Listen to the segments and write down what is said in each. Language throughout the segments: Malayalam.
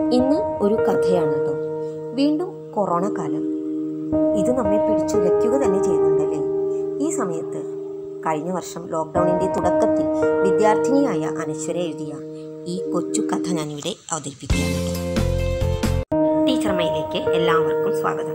ഇന്ന് ഒരു കഥയാണ് കേട്ടോ വീണ്ടും കൊറോണ കാലം ഇത് നമ്മെ പിടിച്ചുലയ്ക്കുക തന്നെ ചെയ്യുന്നുണ്ടല്ലേ ഈ സമയത്ത് കഴിഞ്ഞ വർഷം ലോക്ക്ഡൗണിൻ്റെ തുടക്കത്തിൽ വിദ്യാർത്ഥിനിയായ അനശ്വര എഴുതിയ ഈ കൊച്ചു കഥ ഞാനിവിടെ അവതരിപ്പിക്കുകയാണ് കേട്ടോ ടീച്ചർമയിലേക്ക് എല്ലാവർക്കും സ്വാഗതം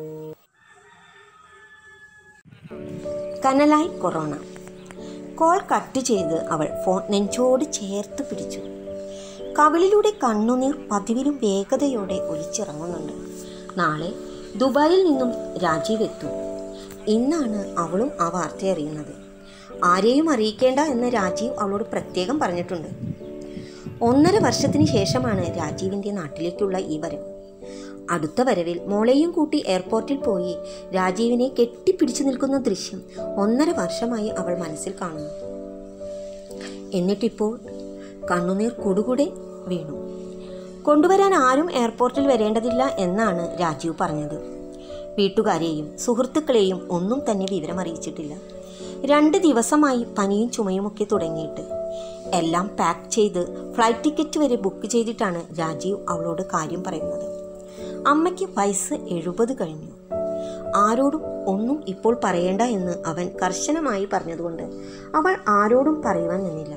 കനലായി കൊറോണ കോൾ കട്ട് ചെയ്ത് അവൾ ഫോൺ നെഞ്ചോട് ചേർത്ത് പിടിച്ചു കവിളിലൂടെ കണ്ണുനീർ പതിവിലും വേഗതയോടെ ഒലിച്ചിറങ്ങുന്നുണ്ട് നാളെ ദുബായിൽ നിന്നും രാജീവ് എത്തും ഇന്നാണ് അവളും ആ വാർത്ത അറിയുന്നത് ആരെയും അറിയിക്കേണ്ട എന്ന് രാജീവ് അവളോട് പ്രത്യേകം പറഞ്ഞിട്ടുണ്ട് ഒന്നര വർഷത്തിന് ശേഷമാണ് രാജീവിൻ്റെ നാട്ടിലേക്കുള്ള ഈ വരവ് അടുത്ത വരവിൽ മോളെയും കൂട്ടി എയർപോർട്ടിൽ പോയി രാജീവിനെ കെട്ടിപ്പിടിച്ചു നിൽക്കുന്ന ദൃശ്യം ഒന്നര വർഷമായി അവൾ മനസ്സിൽ കാണുന്നു എന്നിട്ടിപ്പോൾ കണ്ണുനീർ കൊടുകൂടെ വീണു കൊണ്ടുവരാൻ ആരും എയർപോർട്ടിൽ വരേണ്ടതില്ല എന്നാണ് രാജീവ് പറഞ്ഞത് വീട്ടുകാരെയും സുഹൃത്തുക്കളെയും ഒന്നും തന്നെ വിവരം അറിയിച്ചിട്ടില്ല രണ്ട് ദിവസമായി പനിയും ചുമയുമൊക്കെ തുടങ്ങിയിട്ട് എല്ലാം പാക്ക് ചെയ്ത് ഫ്ലൈറ്റ് ടിക്കറ്റ് വരെ ബുക്ക് ചെയ്തിട്ടാണ് രാജീവ് അവളോട് കാര്യം പറയുന്നത് അമ്മയ്ക്ക് വയസ്സ് എഴുപത് കഴിഞ്ഞു ആരോടും ഒന്നും ഇപ്പോൾ പറയേണ്ട എന്ന് അവൻ കർശനമായി പറഞ്ഞതുകൊണ്ട് അവൾ ആരോടും പറയുവാൻ നിന്നില്ല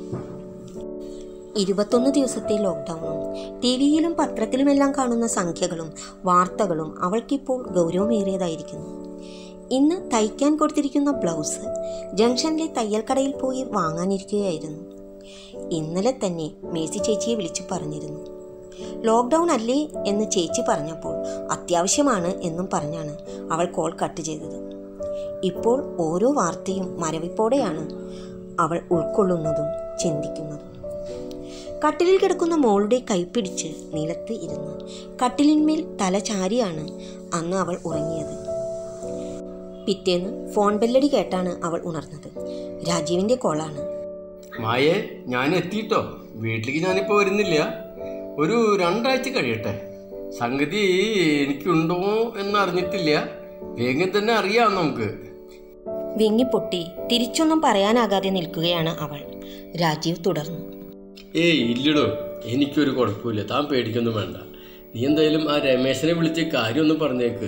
ഇരുപത്തൊന്ന് ദിവസത്തെ ലോക്ക്ഡൗണും ടി വിയിലും പത്രത്തിലുമെല്ലാം കാണുന്ന സംഖ്യകളും വാർത്തകളും അവൾക്കിപ്പോൾ ഗൗരവമേറിയതായിരിക്കുന്നു ഇന്ന് തയ്ക്കാൻ കൊടുത്തിരിക്കുന്ന ബ്ലൗസ് ജംഗ്ഷനിലെ തയ്യൽക്കടയിൽ പോയി വാങ്ങാനിരിക്കുകയായിരുന്നു ഇന്നലെ തന്നെ മേഴ്സി ചേച്ചിയെ വിളിച്ചു പറഞ്ഞിരുന്നു ലോക്ക്ഡൗൺ അല്ലേ എന്ന് ചേച്ചി പറഞ്ഞപ്പോൾ അത്യാവശ്യമാണ് എന്നും പറഞ്ഞാണ് അവൾ കോൾ കട്ട് ചെയ്തത് ഇപ്പോൾ ഓരോ വാർത്തയും മരവിപ്പോടെയാണ് അവൾ ഉൾക്കൊള്ളുന്നതും ചിന്തിക്കുന്നതും കട്ടിലിൽ കിടക്കുന്ന മോളുടെ കൈപ്പിടിച്ച് നിലത്ത് ഇരുന്ന് കട്ടിലിന്മേൽ തല ചാരിയാണ് അന്ന് അവൾ ഉറങ്ങിയത് പിറ്റേന്ന് ഫോൺ ബെല്ലടി കേട്ടാണ് അവൾ ഉണർന്നത് രാജീവിൻ്റെ കോളാണ് മായേ ഞാൻ എത്തിയിട്ടോ വീട്ടിലേക്ക് ഞാനിപ്പോൾ വരുന്നില്ല ഒരു രണ്ടാഴ്ച കഴിയട്ടെ സംഗതി എനിക്കുണ്ടോ എന്ന് അറിഞ്ഞിട്ടില്ല വേഗം തന്നെ അറിയാം നമുക്ക് വിങ്ങിപ്പൊട്ടി തിരിച്ചൊന്നും പറയാനാകാതെ നിൽക്കുകയാണ് അവൾ രാജീവ് തുടർന്നു ഏയ് ഇല്ലടോ എനിക്കൊരു കുഴപ്പമില്ല താൻ പേടിക്കൊന്നും വേണ്ട നീ എന്തായാലും ആ രമേശനെ വിളിച്ച് കാര്യമൊന്നും പറഞ്ഞേക്ക്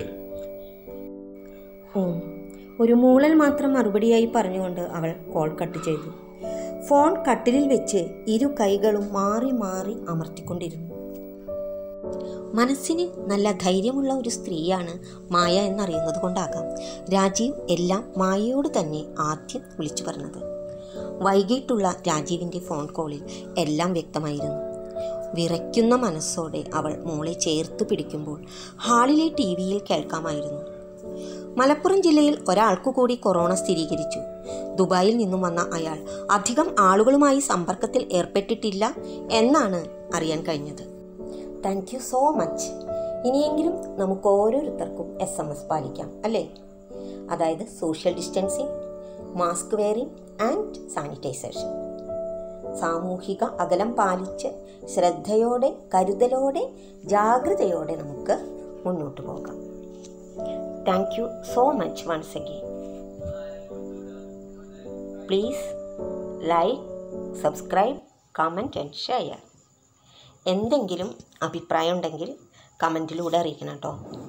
ഓ ഒരു മൂളൽ മാത്രം മറുപടിയായി പറഞ്ഞുകൊണ്ട് അവൾ കോൾ കട്ട് ചെയ്തു ഫോൺ കട്ടിലിൽ വെച്ച് ഇരു കൈകളും മാറി മാറി അമർത്തിക്കൊണ്ടിരുന്നു മനസ്സിന് നല്ല ധൈര്യമുള്ള ഒരു സ്ത്രീയാണ് മായ എന്നറിയുന്നത് കൊണ്ടാകാം രാജീവ് എല്ലാം മായയോട് തന്നെ ആദ്യം വിളിച്ചു പറഞ്ഞത് വൈകിട്ടുള്ള രാജീവിൻ്റെ ഫോൺ കോളിൽ എല്ലാം വ്യക്തമായിരുന്നു വിറയ്ക്കുന്ന മനസ്സോടെ അവൾ മോളെ ചേർത്ത് പിടിക്കുമ്പോൾ ഹാളിലെ ടി വിയിൽ കേൾക്കാമായിരുന്നു മലപ്പുറം ജില്ലയിൽ ഒരാൾക്കു കൂടി കൊറോണ സ്ഥിരീകരിച്ചു ദുബായിൽ നിന്നും വന്ന അയാൾ അധികം ആളുകളുമായി സമ്പർക്കത്തിൽ ഏർപ്പെട്ടിട്ടില്ല എന്നാണ് അറിയാൻ കഴിഞ്ഞത് താങ്ക് യു സോ മച്ച് ഇനിയെങ്കിലും നമുക്ക് ഓരോരുത്തർക്കും എസ് എം എസ് പാലിക്കാം അല്ലേ അതായത് social distancing mask wearing and sanitization സാമൂഹിക അകലം പാലിച്ച് ശ്രദ്ധയോടെ കരുതലോടെ ജാഗ്രതയോടെ നമുക്ക് മുന്നോട്ട് പോകാം thank you so much once again please like subscribe comment and share എന്തെങ്കിലും അഭിപ്രായം ഉണ്ടെങ്കിൽ കമൻറ്റിലൂടെ അറിയിക്കണം കേട്ടോ